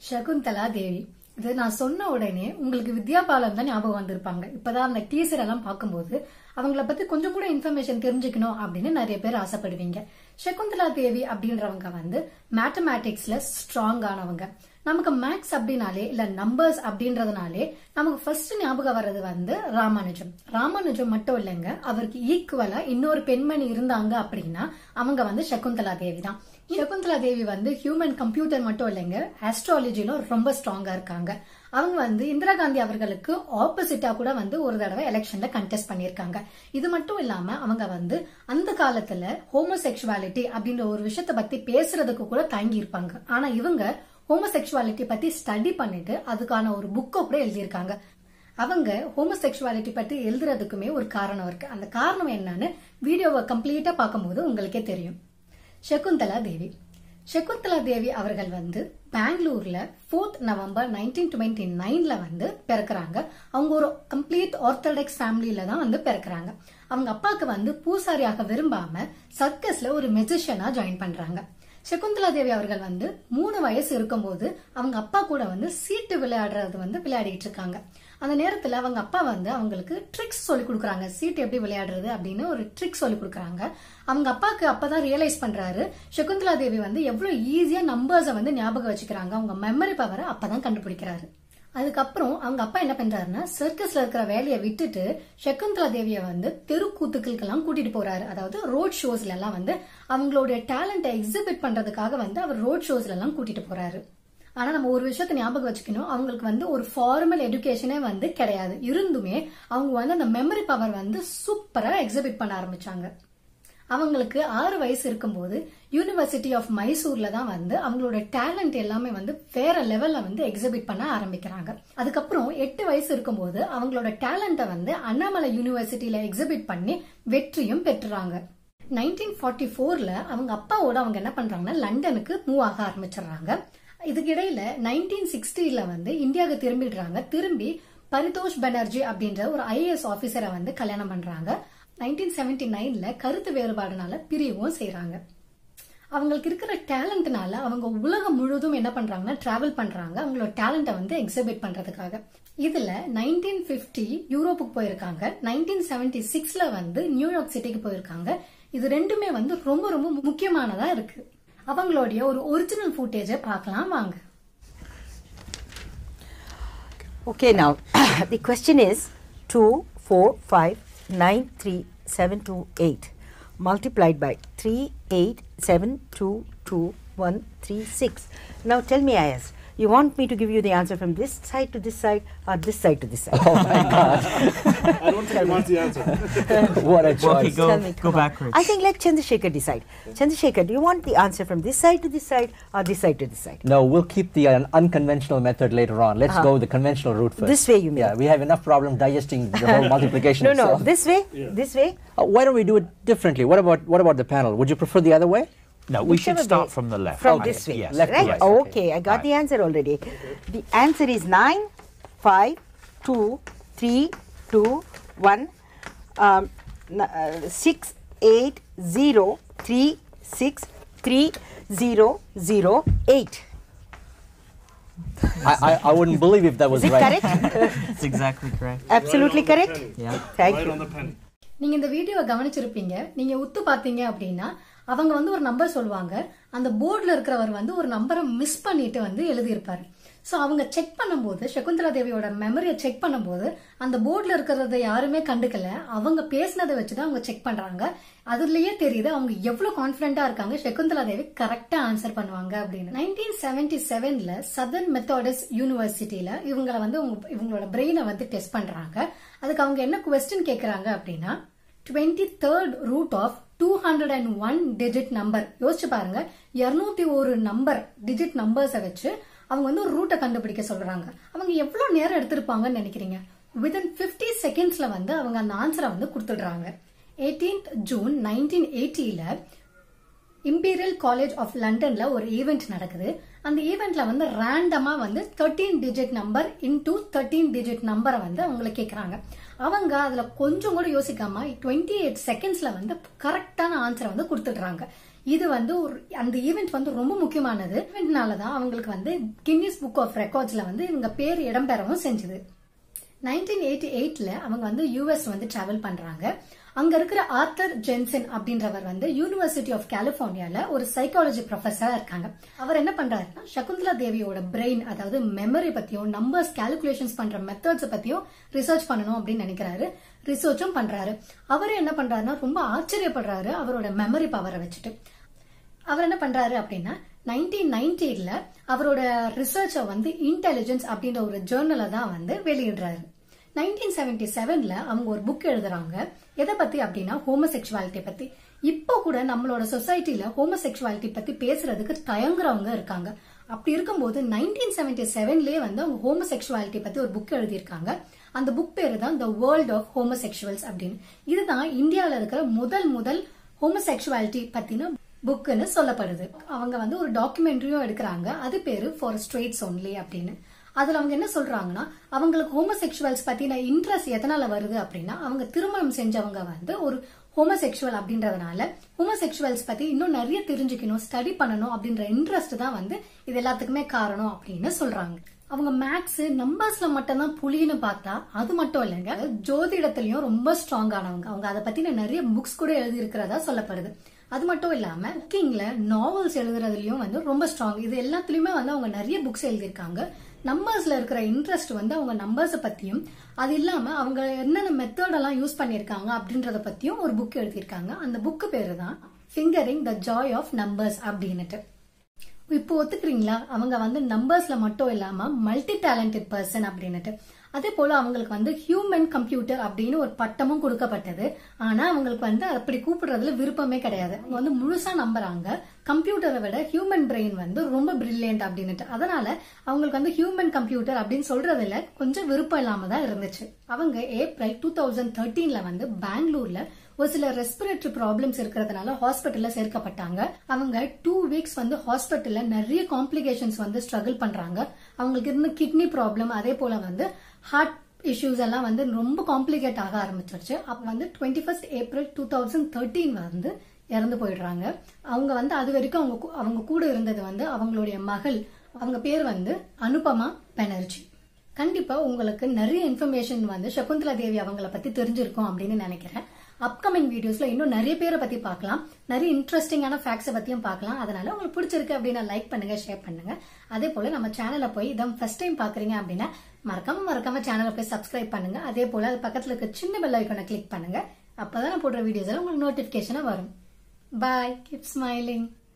சகுந்தலா தேவி இது நான் சொன்ன உடனே உங்களுக்கு வித்யா பாலம் தான் ஞாபகம் வந்திருப்பாங்க இப்பதான் அந்த டீசர் எல்லாம் பார்க்கும்போது அவங்கள பத்தி கொஞ்சம் கூட இன்ஃபர்மேஷன் தெரிஞ்சுக்கணும் அப்படின்னு நிறைய பேர் ஆசைப்படுவீங்க சகுந்தலா தேவி அப்படின்றவங்க வந்து மேத்தமேட்டிக்ஸ்ல ஸ்ட்ராங் ஆனவங்க நமக்கு மேக்ஸ் அப்படின்னாலே இல்ல நம்பர்ஸ் அப்படின்றதுனாலே நமக்கு ஃபர்ஸ்ட் ஞாபகம் வர்றது வந்து ராமானுஜம் ராமானுஜம் மட்டும் இல்லைங்க அவருக்கு ஈக்குவலா இன்னொரு பெண்மணி இருந்தாங்க அப்படின்னா அவங்க வந்து சகுந்தலா தேவி தான் சகுந்தலா தேவி வந்து ஹியூமன் கம்ப்யூட்டர் மட்டும் இல்லைங்க ஆஸ்ட்ராலஜிலும் ரொம்ப ஸ்ட்ராங்கா இருக்காங்க அவங்க வந்து இந்திரா காந்தி அவர்களுக்கு ஆப்போசிட்டா கூட வந்து ஒரு தடவை எலெக்ஷன்ல கண்டெஸ்ட் பண்ணிருக்காங்க இது மட்டும் இல்லாம அவங்க வந்து அந்த காலத்துல ஹோமோசெக்சுவாலிட்டி அப்படின்ற ஒரு விஷயத்த பத்தி பேசுறதுக்கு கூட தயங்கி இருப்பாங்க ஆனா இவங்க ஹோமோசெக்சுவாலிட்டி பத்தி ஸ்டடி பண்ணிட்டு அதுக்கான ஒரு புக்கை கூட எழுதியிருக்காங்க அவங்க ஹோமோசெக்சுவாலிட்டி பத்தி எழுதுறதுக்குமே ஒரு காரணம் இருக்கு அந்த காரணம் என்னன்னு வீடியோவை கம்ப்ளீட்டா பார்க்கும்போது உங்களுக்கே தெரியும் சகுந்தலா தேவி சகுந்தலா தேவி அவர்கள் வந்து பெங்களூர்ல ஃபோர்த் நவம்பர் நைன்டீன் டுவெண்ட்டி நைன்ல வந்து பிறக்கிறாங்க அவங்க ஒரு கம்ப்ளீட் ஆர்த்தடாக்ஸ் ஃபேமிலியில தான் வந்து பிறக்கிறாங்க அவங்க அப்பாவுக்கு வந்து பூசாரியாக விரும்பாம சர்க்கஸ்ல ஒரு மெஜிஷியனா ஜாயின் பண்றாங்க சகுந்தலா தேவி அவர்கள் வந்து மூணு வயசு இருக்கும்போது அவங்க அப்பா கூட வந்து சீட்டு விளையாடுறது வந்து விளையாடிட்டு இருக்காங்க அந்த நேரத்துல அவங்க அப்பா வந்து அவங்களுக்கு ட்ரிக்ஸ் சொல்லி கொடுக்குறாங்க சீட்டு எப்படி விளையாடுறது அப்படின்னு ஒரு ட்ரிக் சொல்லி கொடுக்குறாங்க அவங்க அப்பாவுக்கு அப்பதான் ரியலைஸ் பண்றாரு சகுந்தலா தேவி வந்து எவ்வளவு ஈஸியா நம்பர்ஸை வந்து ஞாபகம் வச்சுக்கிறாங்க அவங்க மெமரி பவரை அப்பதான் கண்டுபிடிக்கிறாரு அதுக்கப்புறம் அவங்க அப்பா என்ன பண்றாருன்னா சர்க்கஸ்ல இருக்கிற வேலையை விட்டுட்டு சகுந்தலா தேவிய வந்து தெருக்கூத்துக்களுக்கெல்லாம் கூட்டிட்டு போறாரு அதாவது ரோட் ஷோஸ்ல எல்லாம் வந்து அவங்களுடைய டேலண்ட்டை எக்ஸிபிட் பண்றதுக்காக வந்து அவர் ரோட் ஷோஸ்ல எல்லாம் கூட்டிட்டு போறாரு ஆனா நம்ம ஒரு விஷயத்த ஞாபகம் வச்சுக்கணும் அவங்களுக்கு வந்து ஒரு ஃபார்மல் எஜுகேஷனே வந்து கிடையாது இருந்துமே அவங்க வந்து அந்த மெமரி பவர் வந்து சூப்பரா எக்ஸிபிட் பண்ண ஆரம்பிச்சாங்க அவங்களுக்கு ஆறு வயசு இருக்கும்போது யூனிவர்சிட்டி ஆஃப் மைசூர்ல தான் வந்து அவங்களோட டேலண்ட் எல்லாமே வந்து வேற லெவல்ல வந்து எக்ஸிபிட் பண்ண ஆரம்பிக்கிறாங்க அதுக்கப்புறம் எட்டு வயசு இருக்கும்போது அவங்களோட டேலண்ட்டை வந்து அண்ணாமலை யூனிவர்சிட்டியில எக்ஸிபிட் பண்ணி வெற்றியும் பெற்றுறாங்க நைன்டீன் ஃபார்ட்டி ஃபோர்ல அவங்க அப்பாவோட அவங்க என்ன பண்றாங்கன்னா லண்டனுக்கு மூவ் ஆக ஆரம்பிச்சிடுறாங்க இதுக்கிடையில நைன்டீன் சிக்ஸ்டில வந்து இந்தியாவுக்கு திரும்பிடுறாங்க திரும்பி பரிதோஷ் பானர்ஜி அப்படின்ற ஒரு ஐஏஎஸ் ஆபீசரை வந்து கல்யாணம் பண்றாங்க நைன்டீன் செவன்டி நைன்ல கருத்து வேறுபாடுனால பிரியவும் செய்யறாங்க அவங்களுக்கு இருக்கிற டேலண்ட்னால அவங்க உலகம் முழுவதும் என்ன பண்றாங்கன்னா டிராவல் பண்றாங்க அவங்களோட டேலண்ட்டை வந்து எக்ஸிபிட் பண்றதுக்காக இதுல நைன்டீன் பிப்டி யூரோப்புக்கு போயிருக்காங்க நைன்டீன் செவன்டி சிக்ஸ்ல வந்து நியூயார்க் சிட்டிக்கு போயிருக்காங்க இது ரெண்டுமே வந்து ரொம்ப ரொம்ப முக்கியமானதா இருக்கு அவங்களுடைய ஒரு ஒரிஜினல் ஃபுட்டேஜை பார்க்கலாம் வாங்க Okay, now the question is 2, 4, 5, 9, 3, 7, 2, 8 multiplied by 3, 8, 7, 2, 2, 1, 3, 6. Now tell me, Ayaz, you want me to give you the answer from this side to this side or this side to this side? Oh my God! I don't think he wants the answer. what a Well, okay, choice! go, Tell me, go come on. backwards. I think let Chandrasekhar decide. Chandrasekhar, do you want the answer from this side to this side or this side to this side? No, we'll keep the uh, unconventional method later on. Let's Uh-huh. go the conventional route first. This way you mean? Yeah, we have enough problem digesting the whole multiplication. No, no, itself. this way, Yeah. this way. Uh, why don't we do it differently? What about what about the panel? Would you prefer the other way? No, we should Whichever start way. from the left. From I this think. way, Yes. Left to right? right. Okay, I got Right. the answer already. The answer is 9, 5, 2, 3, 2, 1, um, n- uh, 6, 8, 0, 3, 6, 3, 0, 0, 8. I, I, I wouldn't believe if that was Is it right. correct? That's exactly correct. Absolutely Right on the correct? penny. Yeah. Thank right you. on the penny. நீங்க இந்த வீடியோவை கவனிச்சிருப்பீங்க நீங்க உத்து பாத்தீங்க அப்படின்னா அவங்க வந்து ஒரு நம்பர் சொல்லுவாங்க அந்த போர்டுல இருக்கிறவர் வந்து ஒரு நம்பரை மிஸ் பண்ணிட்டு வந்து எழுதியிருப்பாரு சோ அவங்க செக் பண்ணும்போது சகுந்தலா தேவியோட மெமரியை செக் பண்ணும்போது அந்த போர்டுல இருக்கிறத யாருமே கண்டுக்கல அவங்க பேசினதை வச்சுதான் அவங்க செக் பண்றாங்க அதுலயே தெரியுது அவங்க எவ்வளவு கான்பிடண்டா இருக்காங்க சகுந்தலா தேவி கரெக்டா ஆன்சர் பண்ணுவாங்க அப்படின்னு நைன்டீன் செவன்டி செவன்ல சதர்ன் மெத்தோடிஸ் யூனிவர்சிட்டியில இவங்களை வந்து உங்க- இவங்களோட பிரெயினை வந்து டெஸ்ட் பண்றாங்க அதுக்கு அவங்க என்ன கொஸ்டின் கேக்குறாங்க அப்படின்னா twenty third root of two hundred and one digit number யோசிச்சு பாருங்க இருநூத்தி ஒரு நம்பர் டிஜிட் நம்பர்ஸை வச்சு அவங்க வந்து ஒரு ரூட்டை கண்டுபிடிக்க சொல்றாங்க அவங்க எவ்வளவு நேரம் எடுத்திருப்பாங்கன்னு நினைக்கிறீங்க வித்தின் 50 செகண்ட்ஸ்ல வந்து அவங்க அந்த ஆன்சரை வந்து கொடுத்துடுறாங்க 18th ஜூன் நைன்டீன் எயிட்டியில இம்பீரியல் காலேஜ் ஆஃப் லண்டன்ல ஒரு ஈவெண்ட் நடக்குது அந்த ஈவெண்ட்ல வந்து ரேண்டமா வந்து thirteen digit number into thirteen digit நம்பரை வந்து அவங்களை கேக்குறாங்க அவங்க அதுல கொஞ்சம் கூட யோசிக்காம டுவெண்ட்டி எயிட் செகண்ட்ஸ்ல வந்து கரெக்டான ஆன்சரை வந்து கொடுத்துடுறாங்க இது வந்து ஒரு அந்த ஈவெண்ட் வந்து ரொம்ப முக்கியமானது ஈவெண்ட்னால தான் அவங்களுக்கு வந்து கின்னிஸ் புக் ஆஃப் ரெக்கார்ட்ஸ்ல வந்து இவங்க பேர் இடம்பெறவும் செஞ்சது நைன்டீன் எயிட்டி எயிட்ல அவங்க வந்து யூஎஸ் வந்து டிராவல் பண்றாங்க அங்க இருக்கிற ஆர்த்தர் ஜென்சன் அப்படின்றவர் வந்து யூனிவர்சிட்டி ஆஃப் கலிபோர்னியால ஒரு சைக்காலஜி ப்ரொஃபஸரா இருக்காங்க அவர் என்ன பண்றாருன்னா சகுந்தலா தேவியோட பிரெயின் அதாவது மெமரி பத்தியும் நம்பர்ஸ் கால்குலேஷன்ஸ் பண்ற மெத்தட்ஸ் பத்தியும் ரிசர்ச் பண்ணணும் அப்படின்னு நினைக்கிறாரு ரிசர்ச்சும் பண்றாரு அவரு என்ன பண்றாருன்னா ரொம்ப ஆச்சரியப்படுறாரு அவரோட மெமரி பவரை வச்சுட்டு அவர் என்ன பண்றாரு அப்படின்னா நைன்டீன் நைன்டில அவரோட ரிசர்ச்சை வந்து இன்டெலிஜென்ஸ் அப்படின்ற ஒரு ஜேர்னலை தான் வந்து வெளியிடுறாரு நைன்டீன் செவன்டி செவன்ல அவங்க ஒரு புக் எழுதுறாங்க எதை பத்தி அப்படின்னா ஹோமசெக்சுவாலிட்டி பத்தி இப்போ கூட நம்மளோட சொசைட்டில ஹோமசெக்சுவாலிட்டி பத்தி பேசுறதுக்கு தயங்குறவங்க இருக்காங்க அப்படி இருக்கும்போது நைன்டீன் செவன்டி செவன்லயே வந்து அவங்க ஹோமசெக்சுவாலிட்டி பத்தி ஒரு புக் எழுதியிருக்காங்க அந்த புக் பேரு தான் த வேர்ல்ட் ஆஃப் ஹோமசெக்சுவல்ஸ் அப்படின்னு இதுதான் இந்தியால இருக்கிற முதல் முதல் ஹோமசெக்சுவாலிட்டி பத்தின புக்குன்னு சொல்லப்படுது அவங்க வந்து ஒரு டாக்குமெண்ட்ரியும் எடுக்கிறாங்க அது பேரு ஃபார் ஸ்ட்ரெயிட்ஸ் ஒன்லி அப்படின்னு அதுல அவங்க என்ன சொல்றாங்கன்னா அவங்களுக்கு ஹோமோசெக்சுவல்ஸ் பத்தின இன்ட்ரெஸ்ட் எதனால வருது அப்படின்னா அவங்க திருமணம் செஞ்சவங்க வந்து ஒரு ஹோமோசெக்சுவல் அப்படின்றதுனால ஹோமோசெக்சுவல்ஸ் பத்தி இன்னும் நிறைய தெரிஞ்சுக்கணும் ஸ்டடி பண்ணணும் அப்படின்ற இன்ட்ரெஸ்ட் தான் வந்து இது எல்லாத்துக்குமே காரணம் அப்படின்னு சொல்றாங்க அவங்க மேக்ஸ் நம்பர்ஸ்ல மட்டும் தான் புலின்னு பார்த்தா அது மட்டும் இல்லைங்க ஜோதிடத்திலயும் ரொம்ப ஸ்ட்ராங் ஆனவங்க அவங்க அதை பத்தின நிறைய புக்ஸ் கூட எழுதி இருக்கிறதா சொல்லப்படுது அது மட்டும் இல்லாம குக்கிங்ல நாவல்ஸ் எழுதுறதுலயும் வந்து ரொம்ப ஸ்ட்ராங் இது எல்லாத்துலயுமே வந்து அவங்க நிறைய புக்ஸ் எழுதியிருக்காங்க நம்பர்ஸ்ல இருக்கிற இன்ட்ரெஸ்ட் வந்து அவங்க நம்பர்ஸ் பத்தியும் அது இல்லாம அவங்க என்னென்ன மெத்தட் எல்லாம் யூஸ் பண்ணிருக்காங்க அப்படின்றத பத்தியும் ஒரு புக் எழுதியிருக்காங்க அந்த புக்கு பேரு தான் fingering the joy of numbers அப்படின்னுட்டு இப்போ ஒத்துக்கிறீங்களா அவங்க வந்து நம்பர்ஸ்ல மட்டும் இல்லாம மல்டி டேலண்டட் பர்சன் அப்படின்னுட்டு அதே போல அவங்களுக்கு வந்து ஹியூமன் கம்ப்யூட்டர் அப்படின்னு ஒரு பட்டமும் கொடுக்கப்பட்டது ஆனா அவங்களுக்கு வந்து அப்படி கூப்பிடுறதுல விருப்பமே கிடையாது அவங்க வந்து முழுசா நம்புறாங்க கம்ப்யூட்டரை விட ஹியூமன் பிரெயின் வந்து ரொம்ப பிரில்லியன்ட் அப்படின்னுட்டு அதனால அவங்களுக்கு வந்து ஹியூமன் கம்ப்யூட்டர் அப்படின்னு சொல்றதுல கொஞ்சம் விருப்பம் இல்லாம தான் இருந்துச்சு அவங்க ஏப்ரல் டூ தௌசண்ட் தேர்ட்டீன்ல வந்து பெங்களூர்ல ஒரு சில ரெஸ்பிரேட்டரி ப்ராப்ளம்ஸ் இருக்கிறதுனால ஹாஸ்பிட்டல்ல சேர்க்கப்பட்டாங்க அவங்க டூ வீக்ஸ் வந்து ஹாஸ்பிட்டல்ல நிறைய காம்ப்ளிகேஷன்ஸ் வந்து ஸ்ட்ரகிள் பண்றாங்க அவங்களுக்கு இருந்த கிட்னி ப்ராப்ளம் அதே போல வந்து ஹார்ட் இஷ்யூஸ் எல்லாம் வந்து ரொம்ப காம்ப்ளிகேட் ஆக ஆரம்பிச்சிருச்சு அப்ப வந்து twenty first April two thousand thirteen வந்து இறந்து போயிடுறாங்க அவங்க வந்து அது வரைக்கும் அவங்க கூ- அவங்க கூட இருந்தது வந்து அவங்களுடைய மகள் அவங்க பேர் வந்து அனுபமா பெனர்ஜி கண்டிப்பா உங்களுக்கு நிறைய இன்ஃபர்மேஷன் வந்து சகுந்தலா தேவி அவங்கள பத்தி தெரிஞ்சிருக்கும் அப்படின்னு நினைக்கிறேன் அப்கமிங் வீடியோஸ்ல இன்னும் நிறைய பேரை பத்தி பார்க்கலாம் நிறைய இன்ட்ரெஸ்டிங்கான ஃபேக்ட்ஸை பத்தியும் பார்க்கலாம் அதனால உங்களுக்கு பிடிச்சிருக்கு அப்படின்னா லைக் பண்ணுங்க ஷேர் பண்ணுங்க அதே போல நம்ம சேனலை போய் இதான் ஃபர்ஸ்ட் டைம் பாக்குறீங்க அப்படின்னா மறக்காம மறக்காம சேனலை போய் சப்ஸ்கிரைப் பண்ணுங்க அதே போல அது பக்கத்துல இருக்க சின்ன பெல் ஐக்கானை கிளிக் பண்ணுங்க அப்பதான் நான் போடுற வீடியோஸ் எல்லாம் உங்களுக்கு நோட்டிபிகேஷனா வரும் பாய் கீப் ஸ்மைலிங்